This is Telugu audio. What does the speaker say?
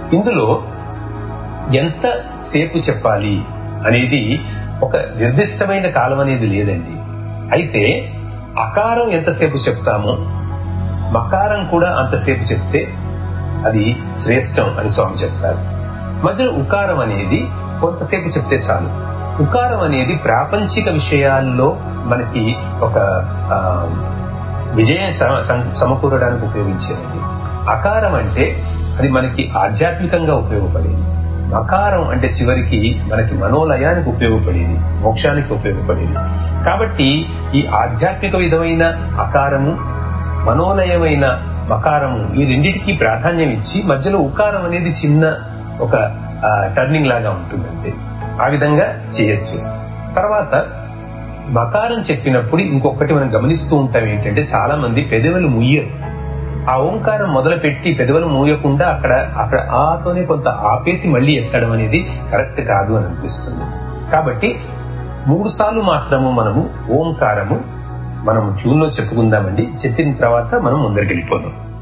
ఇందులో ఎంత సేపు చెప్పాలి అనేది ఒక నిర్దిష్టమైన కాలం అనేది లేదండి అయితే అకారం ఎంతసేపు చెప్తామో మకారం కూడా అంతసేపు చెప్తే అది శ్రేష్టం అని స్వామి చెప్తారు మధ్యలో ఉకారం అనేది కొంతసేపు చెప్తే చాలు ఉకారం అనేది ప్రాపంచిక విషయాల్లో మనకి ఒక ఆ, విజయం సమ- సం- సమకూరడానికి ఉపయోగించేది అకారం అంటే అది మనకి ఆధ్యాత్మికంగా ఉపయోగపడేది మకారం అంటే చివరికి మనకి మనోలయానికి ఉపయోగపడేది మోక్షానికి ఉపయోగపడేది కాబట్టి ఈ ఆధ్యాత్మిక విధమైన అకారము మనోలయమైన మకారము ఈ రెండిటికి ప్రాధాన్యం ఇచ్చి మధ్యలో ఉకారం అనేది చిన్న ఒక టర్నింగ్ లాగా ఉంటుందంటే ఆ విధంగా చేయొచ్చు తర్వాత మకారం చెప్పినప్పుడు ఇంకొకటి మనం గమనిస్తూ ఉంటాం ఏంటంటే చాలా మంది పెదవులు ముయ్యరు ఆ ఓంకారం మొదలు పెట్టి పెదవులు మూయకుండా అక్కడ అక్కడ ఆతోనే కొంత ఆపేసి మళ్ళీ ఎత్తడం అనేది కరెక్ట్ కాదు అని అనిపిస్తుంది కాబట్టి మూడు సార్లు మాత్రము మనము ఓంకారము మనము జూన్ లో చెప్పుకుందామండి చెప్పిన తర్వాత మనం ముందరికి వెళ్ళిపోదాం